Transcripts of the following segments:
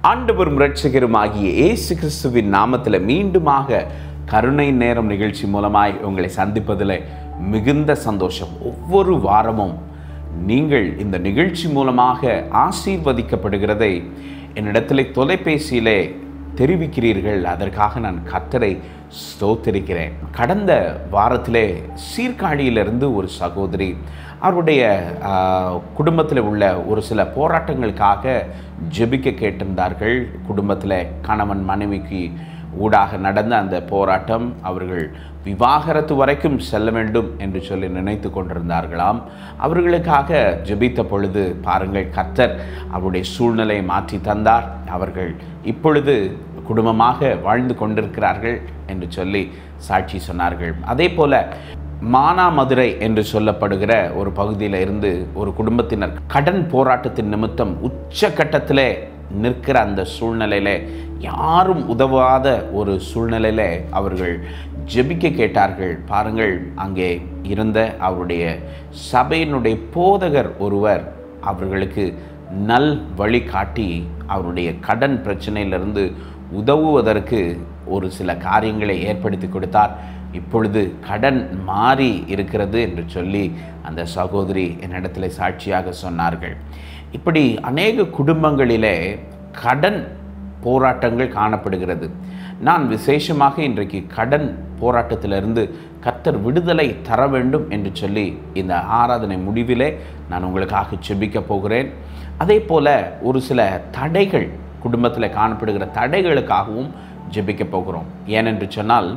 ஆண்டவரும் இரட்சகருமாகிய இயேசு கிறிஸ்துவின் நாமத்தில் மீண்டுமாக கருணை நேரம் நிகழ்ச்சி மூலமாய் உங்களை சந்திப்பதில் மிகுந்த சந்தோஷம் ஒவ்வொரு வாரமும் நீங்கள் இந்த நிகழ்ச்சி மூலமாக ஆசீர்வதிக்கப்படுகிறதை என்னிடத்தில் தொலைபேசியிலே தெரிவிக்கிறீர்கள் அதற்காக நான் கர்த்தரை ஸ்தோத்திரிக்கிறேன் கடந்த வாரத்திலே சீர்காழியிலிருந்து ஒரு சகோதரி அவருடைய குடும்பத்தில் உள்ள ஒரு சில போராட்டங்களுக்காக ஜெபிக்க கேட்டிருந்தார்கள் குடும்பத்தில் கணவன் மனைவிக்கு ஊடாக நடந்த அந்த போராட்டம் அவர்கள் விவாகரத்து வரைக்கும் செல்ல வேண்டும் என்று சொல்லி நினைத்து கொண்டிருந்தார்களாம் அவர்களுக்காக ஜெபித்த பொழுது பாருங்கள் கர்த்தர் அவருடைய சூழ்நிலையை மாற்றி தந்தார் அவர்கள் இப்பொழுது குடும்பமாக வாழ்ந்து கொண்டிருக்கிறார்கள் என்று சொல்லி சாட்சி சொன்னார்கள் அதே போல மானாமதுரை என்று சொல்லப்படுகிற ஒரு பகுதியில் இருந்து ஒரு குடும்பத்தினர் கடன் போராட்டத்தின் நிமித்தம் உச்சக்கட்டத்திலே நிற்கிற அந்த சூழ்நிலையில யாரும் உதவாத ஒரு சூழ்நிலையில அவர்கள் ஜெபிக்க கேட்டார்கள் பாருங்கள் அங்கே இருந்த அவருடைய சபையினுடைய போதகர் ஒருவர் அவர்களுக்கு நல் வழி காட்டி அவருடைய கடன் பிரச்சனையிலிருந்து உதவுவதற்கு ஒரு சில காரியங்களை ஏற்படுத்தி கொடுத்தார் இப்பொழுது கடன் மாறி இருக்கிறது என்று சொல்லி அந்த சகோதரி என்னிடத்தில் சாட்சியாக சொன்னார்கள் இப்படி அநேக குடும்பங்களிலே கடன் போராட்டங்கள் காணப்படுகிறது நான் விசேஷமாக இன்றைக்கு கடன் போராட்டத்திலிருந்து கர்த்தர் விடுதலை தர வேண்டும் என்று சொல்லி இந்த ஆராதனை முடிவிலே நான் உங்களுக்காக செபிக்க போகிறேன் அதே போல் ஒரு சில தடைகள் குடும்பத்தில் காணப்படுகிற தடைகளுக்காகவும் ஜெபிக்க போகிறோம் ஏனென்று சொன்னால்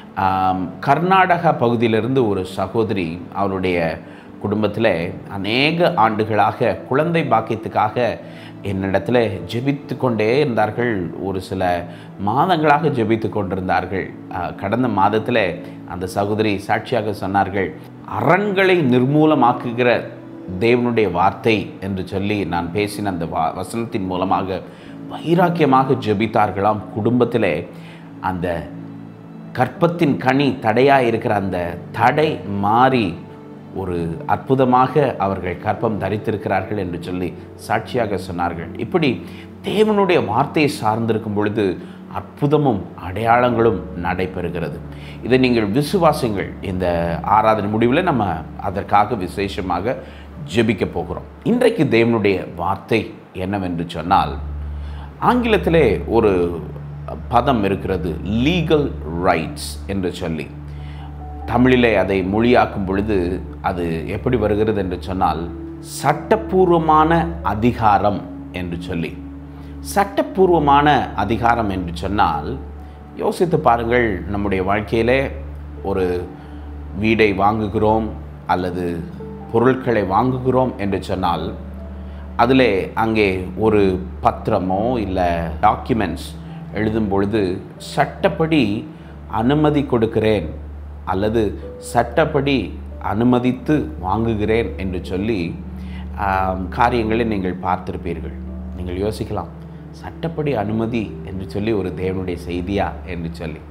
கர்நாடகா பகுதியிலிருந்து ஒரு சகோதரி அவருடைய குடும்பத்தில் அநேக ஆண்டுகளாக குழந்தை பாக்கியத்துக்காக என்னிடத்தில் ஜெபித்து கொண்டே இருந்தார்கள் ஒரு சில மாதங்களாக ஜெபித்து கொண்டிருந்தார்கள் கடந்த மாதத்தில் அந்த சகோதரி சாட்சியாக சொன்னார்கள் அரண்களை நிர்மூலமாக்குகிற தேவனுடைய வார்த்தை என்று சொல்லி நான் பேசின அந்த வா வசனத்தின் மூலமாக வைராக்கியமாக ஜெபித்தார்களாம் குடும்பத்தில் அந்த கற்பத்தின் கனி தடையாக இருக்கிற அந்த தடை மாறி ஒரு அற்புதமாக அவர்கள் கற்பம் தரித்திருக்கிறார்கள் என்று சொல்லி சாட்சியாக சொன்னார்கள் இப்படி தேவனுடைய வார்த்தையை சார்ந்திருக்கும் பொழுது அற்புதமும் அடையாளங்களும் நடைபெறுகிறது இதை நீங்கள் விசுவாசங்கள் இந்த ஆராதனை முடிவில் நம்ம அதற்காக விசேஷமாக ஜெபிக்க போகிறோம் இன்றைக்கு தேவனுடைய வார்த்தை என்னவென்று சொன்னால் ஆங்கிலத்திலே ஒரு பதம் இருக்கிறது லீகல் ரைட்ஸ் என்று சொல்லி தமிழிலே அதை மொழியாக்கும் பொழுது அது எப்படி வருகிறது என்று சொன்னால் சட்டப்பூர்வமான அதிகாரம் என்று சொல்லி சட்டப்பூர்வமான அதிகாரம் என்று சொன்னால் யோசித்து பாருங்கள் நம்முடைய வாழ்க்கையிலே ஒரு வீடை வாங்குகிறோம் அல்லது பொருட்களை வாங்குகிறோம் என்று சொன்னால் அதில் அங்கே ஒரு பத்திரமோ இல்லை டாக்குமெண்ட்ஸ் எழுதும் பொழுது சட்டப்படி அனுமதி கொடுக்கிறேன் அல்லது சட்டப்படி அனுமதித்து வாங்குகிறேன் என்று சொல்லி காரியங்களை நீங்கள் பார்த்திருப்பீர்கள் நீங்கள் யோசிக்கலாம் சட்டப்படி அனுமதி என்று சொல்லி ஒரு தேவனுடைய செய்தியா என்று சொல்லி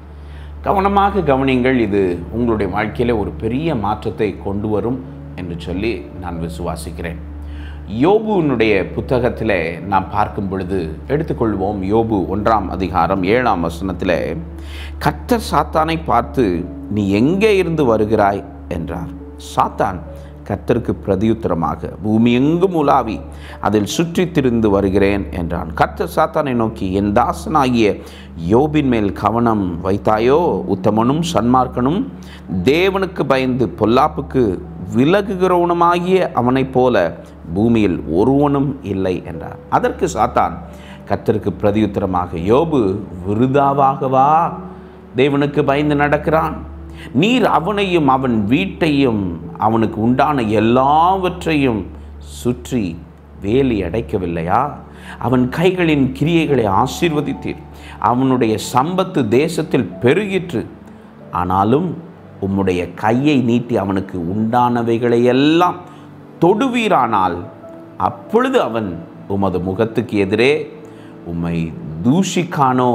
கவனமாக கவனிங்கள் இது உங்களுடைய வாழ்க்கையில் ஒரு பெரிய மாற்றத்தை கொண்டு வரும் என்று சொல்லி நான் விசுவாசிக்கிறேன் யோபுனுடைய புத்தகத்தில் நாம் பார்க்கும் பொழுது எடுத்துக்கொள்வோம் யோபு ஒன்றாம் அதிகாரம் ஏழாம் வசனத்தில் கர்த்தர் சாத்தானை பார்த்து நீ எங்கே இருந்து வருகிறாய் என்றார் சாத்தான் கர்த்தருக்கு பிரதியுத்தரமாக பூமி எங்கும் உலாவி அதில் சுற்றி திரிந்து வருகிறேன் என்றான் கர்த்தர் சாத்தானை நோக்கி என் தாசனாகிய யோபின் மேல் கவனம் வைத்தாயோ உத்தமனும் சன்மார்க்கனும் தேவனுக்கு பயந்து பொல்லாப்புக்கு விலகுகிறவனுமாகிய அவனைப் போல பூமியில் ஒருவனும் இல்லை என்றார் அதற்கு சாத்தான் கர்த்தருக்கு பிரதியுத்தரமாக யோபு விருதாவாகவா தேவனுக்கு பயந்து நடக்கிறான் நீர் அவனையும் அவன் வீட்டையும் அவனுக்கு உண்டான எல்லாவற்றையும் சுற்றி வேலி அடைக்கவில்லையா அவன் கைகளின் கிரியைகளை ஆசீர்வதித்தீர் அவனுடைய சம்பத்து தேசத்தில் பெருகிற்று ஆனாலும் உம்முடைய கையை நீட்டி அவனுக்கு உண்டானவைகளை எல்லாம் தொடுவீரானால் அப்பொழுது அவன் உமது முகத்துக்கு எதிரே உம்மை தூஷிக்கானோ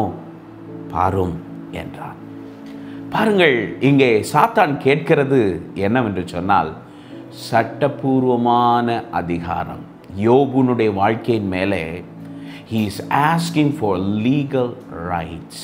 பாரும் என்றான் பாருங்கள் இங்கே சாத்தான் கேட்கிறது என்னவென்று சொன்னால் சட்டபூர்வமான அதிகாரம் யோபுனுடைய வாழ்க்கையின் மேலே he is asking for legal rights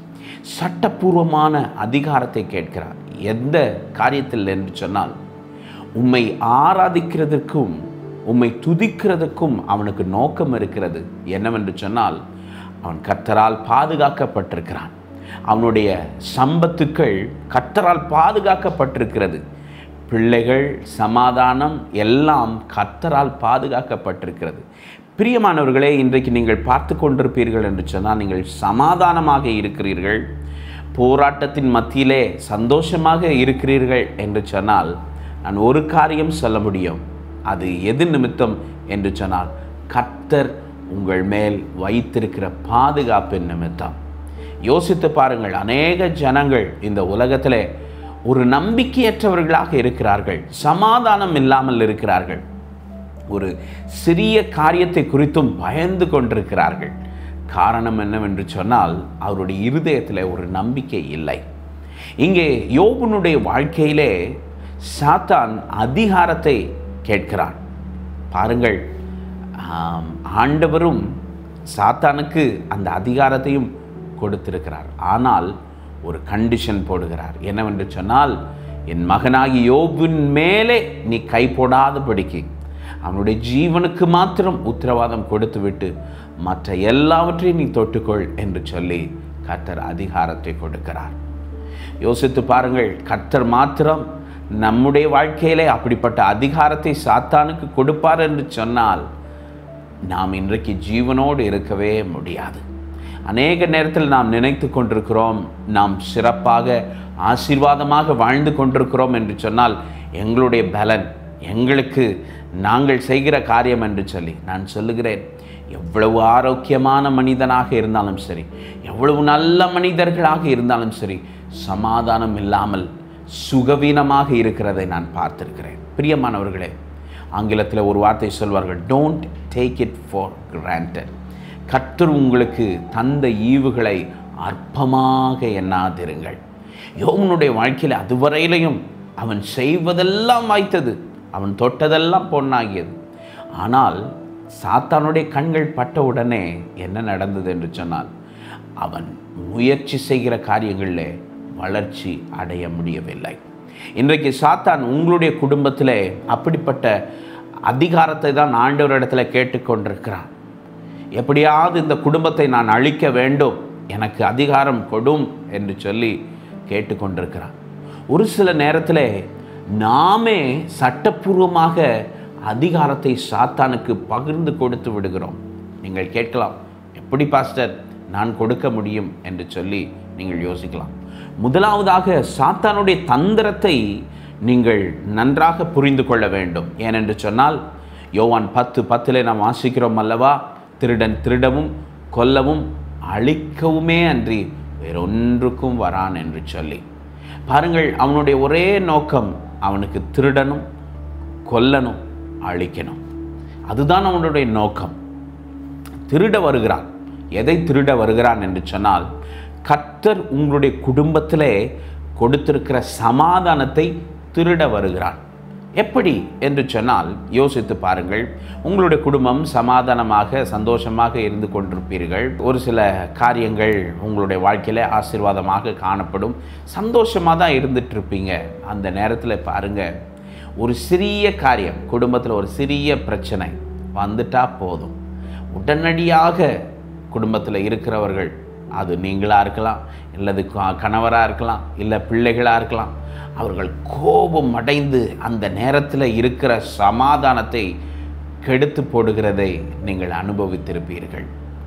சட்டப்பூர்வமான அதிகாரத்தை கேட்கிறார் எந்த காரியத்தில் என்று சொன்னால் உம்மை ஆராதிக்கிறதுக்கும் உம்மை துதிக்கிறதுக்கும் அவனுக்கு நோக்கம் இருக்கிறது என்னவென்று சொன்னால் அவன் கர்த்தரால் பாதுகாக்கப்பட்டிருக்கிறான் அவனுடைய சம்பத்துக்கள் கர்த்தரால் பாதுகாக்கப்பட்டிருக்கிறது பிள்ளைகள் சமாதானம் எல்லாம் கர்த்தரால் பாதுகாக்கப்பட்டிருக்கிறது பிரியமானவர்களே இன்றைக்கு நீங்கள் பார்த்து கொண்டிருப்பீர்கள் என்று சொன்னால் நீங்கள் சமாதானமாக இருக்கிறீர்கள் போராட்டத்தின் மத்தியிலே சந்தோஷமாக இருக்கிறீர்கள் என்று சொன்னால் நான் ஒரு காரியம் சொல்ல முடியும் அது எது நிமித்தம் என்று சொன்னால் கர்த்தர் உங்கள் மேல் வைத்திருக்கிற பாதுகாப்பின் நிமித்தம் யோசித்து பாருங்கள் அநேக ஜனங்கள் இந்த உலகத்திலே ஒரு நம்பிக்கையற்றவர்களாக இருக்கிறார்கள் சமாதானம் இல்லாமல் இருக்கிறார்கள் ஒரு சிறிய காரியத்தை குறித்தும் பயந்து கொண்டிருக்கிறார்கள் காரணம் என்னவென்று சொன்னால் அவருடைய இருதயத்தில் ஒரு நம்பிக்கை இல்லை இங்கே யோபனுடைய வாழ்க்கையிலே சாத்தான் அதிகாரத்தை கேட்கிறான் பாருங்கள் ஆம், ஆண்டவரும் சாத்தானுக்கு அந்த அதிகாரத்தையும் கொடுத்திருக்கிறார் ஆனால் ஒரு கண்டிஷன் போடுகிறார் என்னவென்று சொன்னால் என் மகனாகி யோபின் மேலே நீ கை போடாதபடிக்கு அவனுடைய ஜீவனுக்கு மாத்திரம் உத்தரவாதம் கொடுத்துவிட்டு மற்ற எல்லாவற்றையும் நீ தொட்டுக்கொள் என்று சொல்லி கர்த்தர் அதிகாரத்தை கொடுக்கிறார் யோசித்து பாருங்கள் கர்த்தர் மாத்திரம் நம்முடைய வாழ்க்கையிலே அப்படிப்பட்ட அதிகாரத்தை சாத்தானுக்கு கொடுப்பார் என்று சொன்னால் நாம் இன்றைக்கு ஜீவனோடு இருக்கவே முடியாது அநேக நேரத்தில் நாம் நினைத்து கொண்டிருக்கிறோம் நாம் சிறப்பாக ஆசீர்வாதமாக வாழ்ந்து கொண்டிருக்கிறோம் என்று சொன்னால் எங்களுடைய பலன் எங்களுக்கு நாங்கள் செய்கிற காரியம் என்று சொல்லி நான் சொல்லுகிறேன் எவ்வளவு ஆரோக்கியமான மனிதனாக இருந்தாலும் சரி எவ்வளவு நல்ல மனிதர்களாக இருந்தாலும் சரி சமாதானம் இல்லாமல் சுகவீனமாக இருக்கிறதை நான் பார்த்திருக்கிறேன் பிரியமானவர்களே ஆங்கிலத்தில் ஒரு வார்த்தை சொல்வார்கள் don't take it for granted கர்த்தர் உங்களுக்கு தந்த ஈவுகளை அற்பமாக எண்ணாதிருங்கள் யோவனுடைய வாழ்க்கையில் அதுவரையிலையும் அவன் செய்வதெல்லாம் வாய்த்தது அவன் தொட்டதெல்லாம் பொன்னாகியது ஆனால் சாத்தானுடைய கண்கள் பட்ட உடனே என்ன நடந்தது என்று சொன்னால் அவன் முயற்சி செய்கிற காரியங்களில் வளர்ச்சி அடைய முடியவில்லை இன்றைக்கு சாத்தான் உங்களுடைய குடும்பத்திலே அப்படிப்பட்ட அதிகாரத்தை தான் ஆண்டவரிடத்தில் கேட்டுக்கொண்டிருக்கிறான் எப்படியாவது இந்த குடும்பத்தை நான் அழிக்க வேண்டும் எனக்கு அதிகாரம் கொடும் என்று சொல்லி கேட்டுக்கொண்டிருக்கிறான் ஒரு சில நேரத்தில் நாமே சட்டப்பூர்வமாக அதிகாரத்தை சாத்தானுக்கு பகிர்ந்து கொடுத்து விடுகிறோம் நீங்கள் கேட்கலாம் எப்படி பாஸ்டர் நான் கொடுக்க முடியும் என்று சொல்லி நீங்கள் யோசிக்கலாம் முதலாவதாக சாத்தானுடைய தந்திரத்தை நீங்கள் நன்றாக புரிந்து கொள்ள வேண்டும் ஏனென்று சொன்னால் யோவான் பத்து பத்திலே நாம் வாசிக்கிறோம் அல்லவா திருடன் திருடவும் கொல்லவும் அழிக்கவுமே அன்றி வேறொன்றுக்கும் வரான் என்று சொல்லி பாருங்கள் அவனுடைய ஒரே நோக்கம் அவனுக்கு திருடனும் கொல்லணும் அழிக்கணும் அதுதான் அவனுடைய நோக்கம் திருட வருகிறான் எதை திருட வருகிறான் என்று சொன்னால் கர்த்தர் உங்களுடைய குடும்பத்திலே கொடுத்திருக்கிற சமாதானத்தை திருட வருகிறான் எப்படி என்று சொன்னால் யோசித்து பாருங்கள் உங்களுடைய குடும்பம் சமாதானமாக சந்தோஷமாக இருந்து கொண்டிருப்பீர்கள் ஒரு சில காரியங்கள் உங்களுடைய வாழ்க்கையில் ஆசீர்வாதமாக காணப்படும் சந்தோஷமாக தான் இருந்துட்டு இருப்பீங்க அந்த நேரத்தில் பாருங்கள் ஒரு சிறிய காரியம் குடும்பத்தில் ஒரு சிறிய பிரச்சனை வந்துட்டா போதும் உடனடியாக குடும்பத்தில் இருக்கிறவர்கள் அது நீங்களாக இருக்கலாம் இல்லது கணவராக இருக்கலாம் இல்லை பிள்ளைகளாக இருக்கலாம் அவர்கள் கோபம் அடைந்து அந்த நேரத்தில் இருக்கிற சமாதானத்தை கெடுத்து போடுகிறதை நீங்கள் அனுபவித்திருப்பீர்கள்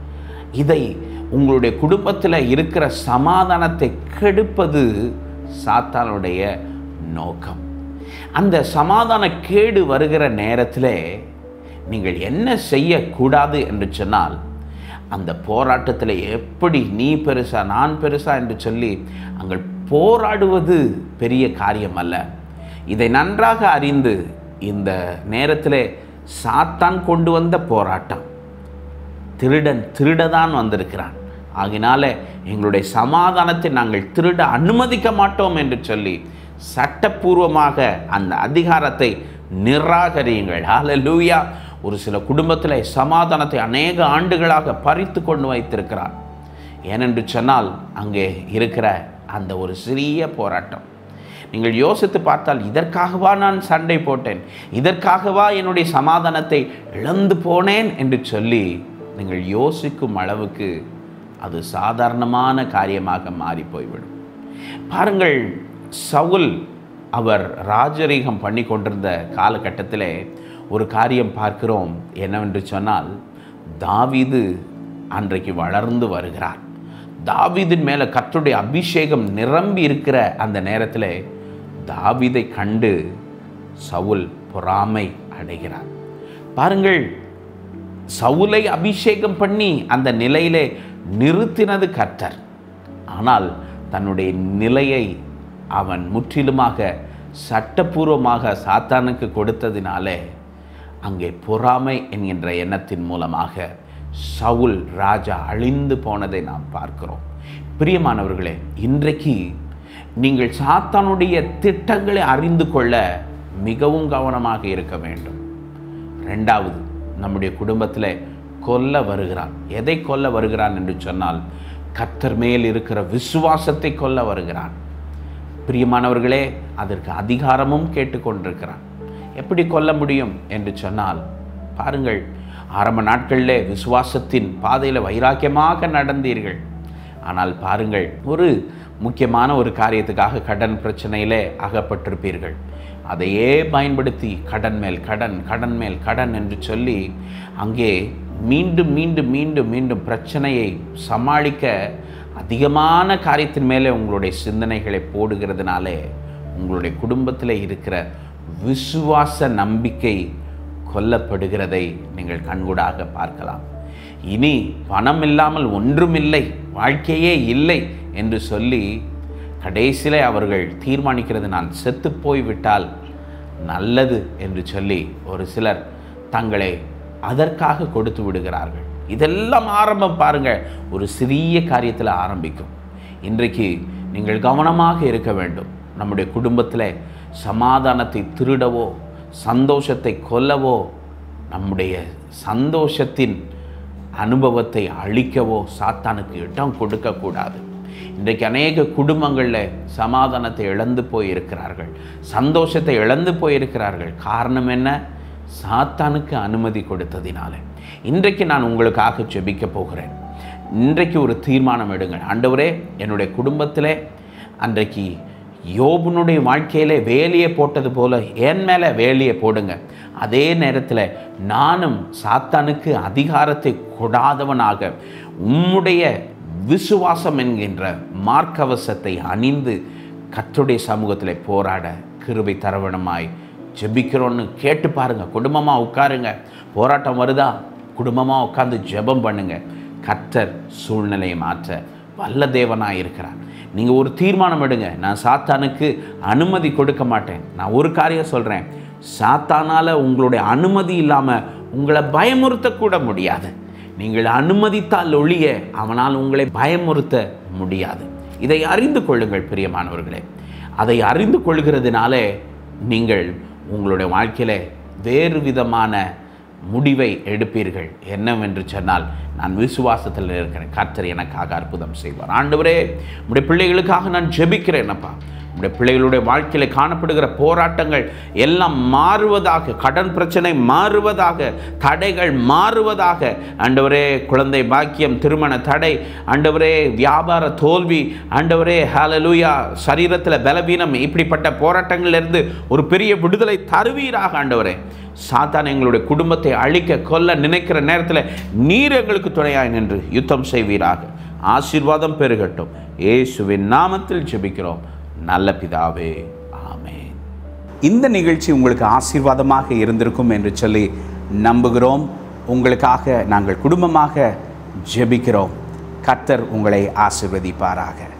இதை உங்களுடைய குடும்பத்தில் இருக்கிற சமாதானத்தை கெடுப்பது சாத்தானுடைய நோக்கம் அந்த சமாதான கேடு வருகிற நேரத்தில் நீங்கள் என்ன செய்யக்கூடாது என்று சொன்னால் அந்த போராட்டத்தில் எப்படி நீ பெருசா நான் பெருசா என்று சொல்லி அங்கள் போராடுவது பெரிய காரியம் அல்ல இதை நன்றாக அறிந்து இந்த நேரத்தில் சாத்தான் கொண்டு வந்த போராட்டம் திருடன் திருடதான் வந்திருக்கிறான் ஆகினால எங்களுடைய சமாதானத்தை நாங்கள் திருட அனுமதிக்க மாட்டோம் என்று சொல்லி சட்டப்பூர்வமாக அந்த அதிகாரத்தை நிராகரியுங்கள் ஹalleluya ஒரு சில குடும்பத்தில் சமாதானத்தை அநேக ஆண்டுகளாக பறித்து கொண்டு வைத்திருக்கிறார் ஏனென்று சொன்னால் அங்கே இருக்கிற அந்த ஒரு சிறிய போராட்டம் நீங்கள் யோசித்து பார்த்தால் இதற்காகவா நான் சண்டை போட்டேன் இதற்காகவா என்னுடைய சமாதானத்தை இழந்து போனேன் என்று சொல்லி நீங்கள் யோசிக்கும் அளவுக்கு அது சாதாரணமான காரியமாக மாறி போய்விடும் பாருங்கள் சவுல் அவர் ராஜரீகம் பண்ணி கொண்டிருந்த காலகட்டத்தில் ஒரு காரியம் பார்க்கிறோம் என்னவென்று சொன்னால் தாவீது அன்றைக்கு வளர்ந்து வருகிறார் தாவீதின் மேலே கர்த்தருடைய அபிஷேகம் நிரம்பி இருக்கிற அந்த நேரத்தில் தாவீதை கண்டு சவுல் பொறாமை அடைகிறார் பாருங்கள் சவுலை அபிஷேகம் பண்ணி அந்த நிலையிலே நிறுத்தினது கர்த்தர் ஆனால் தன்னுடைய நிலையை அவன் முற்றிலுமாக சட்டபூர்வமாக சாத்தானுக்கு கொடுத்ததினாலே அங்கே பொறாமை என்கின்ற எண்ணத்தின் மூலமாக சவுல் ராஜா அழிந்து போனதை நாம் பார்க்கிறோம் பிரியமானவர்களே இன்றைக்கு நீங்கள் சாத்தானுடைய திட்டங்களை அறிந்து கொள்ள மிகவும் கவனமாக இருக்க வேண்டும் ரெண்டாவது நம்முடைய குடும்பத்தில் கொல்ல வருகிறான் எதை கொல்ல வருகிறான் என்று சொன்னால் கர்த்தர் மேல் இருக்கிற விசுவாசத்தை கொல்ல வருகிறான் பிரியமானவர்களே அதற்கு அதிகாரமும் கேட்டுக்கொண்டிருக்கிறான் எப்படி கொல்ல முடியும் என்று சொன்னால் பாருங்கள் ஆரம்ப நாட்களிலே விசுவாசத்தின் பாதையில் வைராக்கியமாக நடந்தீர்கள் ஆனால் பாருங்கள் ஒரு முக்கியமான ஒரு காரியத்துக்காக கடன் பிரச்சனையிலே அகப்பட்டிருப்பீர்கள் அதையே பயன்படுத்தி கடன் மேல் கடன் கடன் மேல் கடன் என்று சொல்லி அங்கே மீண்டும் மீண்டும் மீண்டும் மீண்டும் பிரச்சனையை சமாளிக்க அதிகமான காரியத்தின் மேலே உங்களுடைய சிந்தனைகளை போடுகிறதுனாலே உங்களுடைய குடும்பத்தில் இருக்கிற விசுவாச நம்பிக்கை கொல்லப்படுகிறதை நீங்கள் கண்கூடாக பார்க்கலாம் இனி பணம் இல்லாமல் ஒன்றுமில்லை வாழ்க்கையே இல்லை என்று சொல்லி கடைசியிலே அவர்கள் தீர்மானிக்கிறது நான் செத்து போய்விட்டால் நல்லது என்று சொல்லி ஒரு சிலர் தங்களை அதற்காக கொடுத்து விடுகிறார்கள் இதெல்லாம் ஆரம்பம் பாருங்க ஒரு சிறிய காரியத்தில் ஆரம்பிக்கும் இன்றைக்கு நீங்கள் கவனமாக இருக்க வேண்டும் நம்முடைய குடும்பத்தில் சமாதானத்தை திருடவோ சந்தோஷத்தை கொல்லவோ நம்முடைய சந்தோஷத்தின் அனுபவத்தை அழிக்கவோ சாத்தானுக்கு இடம் கொடுக்கக்கூடாது இன்றைக்கு அநேக குடும்பங்களில் சமாதானத்தை இழந்து போயிருக்கிறார்கள் சந்தோஷத்தை இழந்து போயிருக்கிறார்கள் காரணம் என்ன சாத்தானுக்கு அனுமதி கொடுத்ததினால இன்றைக்கு நான் உங்களுக்காக ஜெபிக்க போகிறேன் இன்றைக்கு ஒரு தீர்மானம் எடுங்கள் ஆண்டவரே என்னுடைய குடும்பத்தில் அன்றைக்கு யோபுனுடைய வாழ்க்கையிலே வேலியை போட்டது போல என் மேலே வேலியை போடுங்க அதே நேரத்தில் நானும் சாத்தானுக்கு அதிகாரத்தை கொடாதவனாக உம்முடைய விசுவாசம் என்கின்ற மார்க்கவசத்தை அணிந்து கர்த்தருடைய சமூகத்தில் போராட கிருபை தரவணமாய் ஜெபிக்கிறோன்னு கேட்டு பாருங்க குடும்பமாக உட்காருங்க போராட்டம் வருதா குடும்பமாக உட்காந்து ஜெபம் பண்ணுங்க கர்த்தர் சூழ்நிலையை மாற்ற வல்ல தேவனாக இருக்கிறார் நீங்கள் ஒரு தீர்மானம் எடுங்க நான் சாத்தானுக்கு அனுமதி கொடுக்க மாட்டேன் நான் ஒரு காரியம் சொல்கிறேன் சாத்தானால் உங்களுடைய அனுமதி இல்லாமல் உங்களை பயமுறுத்தக்கூட முடியாது நீங்கள் அனுமதித்தால் ஒழிய அவனால் உங்களை பயமுறுத்த முடியாது இதை அறிந்து கொள்ளுங்கள் பிரியமானவர்களே அதை அறிந்து கொள்கிறதுனாலே நீங்கள் உங்களுடைய வாழ்க்கையில் வேறு விதமான முடிவை எடுப்பீர்கள் என்னவென்று சொன்னால் நான் விசுவாசத்தில் இருக்கிறேன் கர்த்தர் எனக்காக அற்புதம் செய்வார் ஆண்டவரே உடைய பிள்ளைகளுக்காக நான் ஜெபிக்கிறேன் அப்பா உடைய பிள்ளைகளுடைய வாழ்க்கையில் காணப்படுகிற போராட்டங்கள் எல்லாம் மாறுவதாக கடன் பிரச்சனை மாறுவதாக தடைகள் மாறுவதாக ஆண்டவரே குழந்தை பாக்கியம் திருமண தடை ஆண்டவரே வியாபார தோல்வி ஆண்டவரே ஹalleluya சரீரத்தில் பலவீனம் இப்படிப்பட்ட போராட்டங்களிலிருந்து ஒரு பெரிய விடுதலை தருவீராக ஆண்டவரே சாத்தான் எங்களுடைய குடும்பத்தை அழிக்க கொல்ல நினைக்கிற நேரத்தில் நீர் எங்களுக்கு துணையாய் நின்று யுத்தம் செய்வீராக ஆசீர்வாதம் பெருகட்டும் இயேசுவின் நாமத்தில் ஜெபிக்கிறோம் நல்ல பிதாவே ஆமென் இந்த நிகழ்ச்சி உங்களுக்கு ஆசீர்வாதமாக இருந்திருக்கும் என்று சொல்லி நம்புகிறோம் உங்களுக்காக நாங்கள் குடும்பமாக ஜெபிக்கிறோம் கர்த்தர் உங்களை ஆசீர்வதிப்பாராக